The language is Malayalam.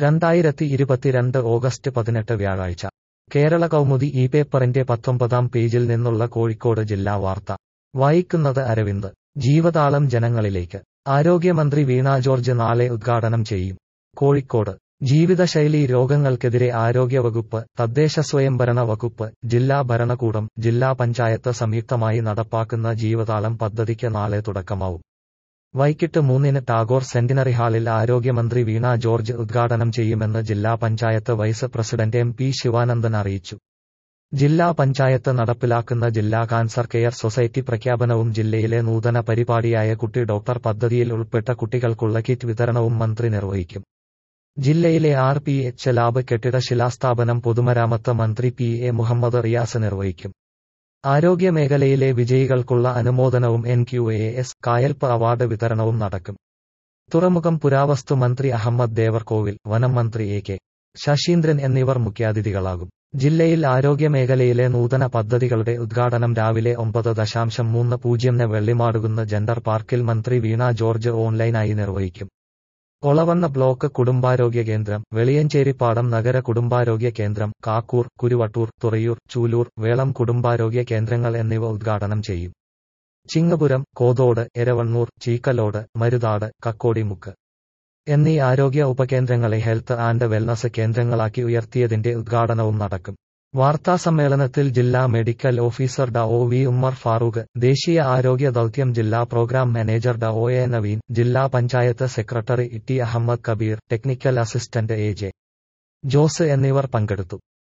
രണ്ടായിരത്തി ഇരുപത്തിരണ്ട് ഓഗസ്റ്റ് പതിനെട്ട് വ്യാഴാഴ്ച കേരള കൗമുദി ഈ പേപ്പറിന്റെ പത്തൊമ്പതാം പേജിൽ നിന്നുള്ള കോഴിക്കോട് ജില്ലാ വാർത്ത വായിക്കുന്നത് അരവിന്ദ് ജീവതാളം ജനങ്ങളിലേക്ക് ആരോഗ്യമന്ത്രി വീണ ജോർജ് നാളെ ഉദ്ഘാടനം ചെയ്യും കോഴിക്കോട് ജീവിതശൈലി രോഗങ്ങൾക്കെതിരെ ആരോഗ്യവകുപ്പ് തദ്ദേശ സ്വയംഭരണ വകുപ്പ് ജില്ലാ ഭരണകൂടം ജില്ലാ പഞ്ചായത്ത് സംയുക്തമായി നടപ്പാക്കുന്ന ജീവതാളം പദ്ധതിക്ക് നാളെ തുടക്കമാവും വൈകിട്ട് മൂന്നിന് ടാഗോർ സെന്റിനറി ഹാളിൽ ആരോഗ്യമന്ത്രി വീണ ജോർജ് ഉദ്ഘാടനം ചെയ്യുമെന്ന് ജില്ലാ panchayat vice president M P Sivanandan അറിയിച്ചു ജില്ലാ പഞ്ചായത്ത് നടപ്പിലാക്കുന്ന ജില്ലാ കാൻസർ കെയർ സൊസൈറ്റി പ്രഖ്യാപനവും ജില്ലയിലെ നൂതന പരിപാടിയായ കുട്ടി ഡോക്ടർ പദ്ധതിയിൽ ഉൾപ്പെട്ട കുട്ടികൾക്കുള്ള കിറ്റ് വിതരണവും മന്ത്രി നിർവഹിക്കും ജില്ലയിലെ ആർ പി എച്ച് ലാബ് കെട്ടിട ശിലാസ്ഥാപനം പൊതുമരാമത്ത് മന്ത്രി പി എ മുഹമ്മദ് റിയാസ് നിർവഹിക്കും ആരോഗ്യമേഖലയിലെ വിജയികൾക്കുള്ള അനുമോദനവും N Q A S Kayakalp award വിതരണവും നടക്കും തുറമുഖം പുരാവസ്തു മന്ത്രി അഹമ്മദ് ദേവർകോവിൽ വനം മന്ത്രി എ കെ ശശീന്ദ്രൻ എന്നിവർ മുഖ്യാതിഥികളാകും ജില്ലയിൽ ആരോഗ്യമേഖലയിലെ നൂതന പദ്ധതികളുടെ ഉദ്ഘാടനം രാവിലെ ഒമ്പത് ദശാംശം മൂന്ന് പൂജ്യംന് വെള്ളിമാടുകുന്ന് ജെൻഡർ പാർക്കിൽ മന്ത്രി വീണ ജോർജ് ഓൺലൈനായി നിർവഹിക്കും ഒളവണ്ണ ബ്ലോക്ക് കുടുംബാരോഗ്യ കേന്ദ്രം വെളിയഞ്ചേരിപ്പാടം നഗര കുടുംബാരോഗ്യ കേന്ദ്രം കാക്കൂർ കുരുവട്ടൂർ തുറയൂർ ചൂലൂർ വേളം കുടുംബാരോഗ്യ കേന്ദ്രങ്ങൾ എന്നിവ ഉദ്ഘാടനം ചെയ്യും ചിങ്ങപുരം കോതോട് എരവണ്ണൂർ ചീക്കലോട് മരുതാട് കക്കോടിമുക്ക് എന്നീ ആരോഗ്യ ഉപകേന്ദ്രങ്ങളെ ഹെൽത്ത് ആൻഡ് വെൽനസ് കേന്ദ്രങ്ങളാക്കി ഉയർത്തിയതിന്റെ ഉദ്ഘാടനവും നടക്കും വാർത്താസമ്മേളനത്തിൽ ജില്ലാ മെഡിക്കൽ ഓഫീസർ ഡ ഒ വി ഉമ്മർ ഫാറൂഖ് ദേശീയ ആരോഗ്യ ദൌത്യം ജില്ലാ പ്രോഗ്രാം മാനേജർ ഡ ഒ എ നവീൻ ജില്ലാ panchayat secretary T Ahmed Kabeer technical assistant A J Jose എന്നിവർ പങ്കെടുത്തു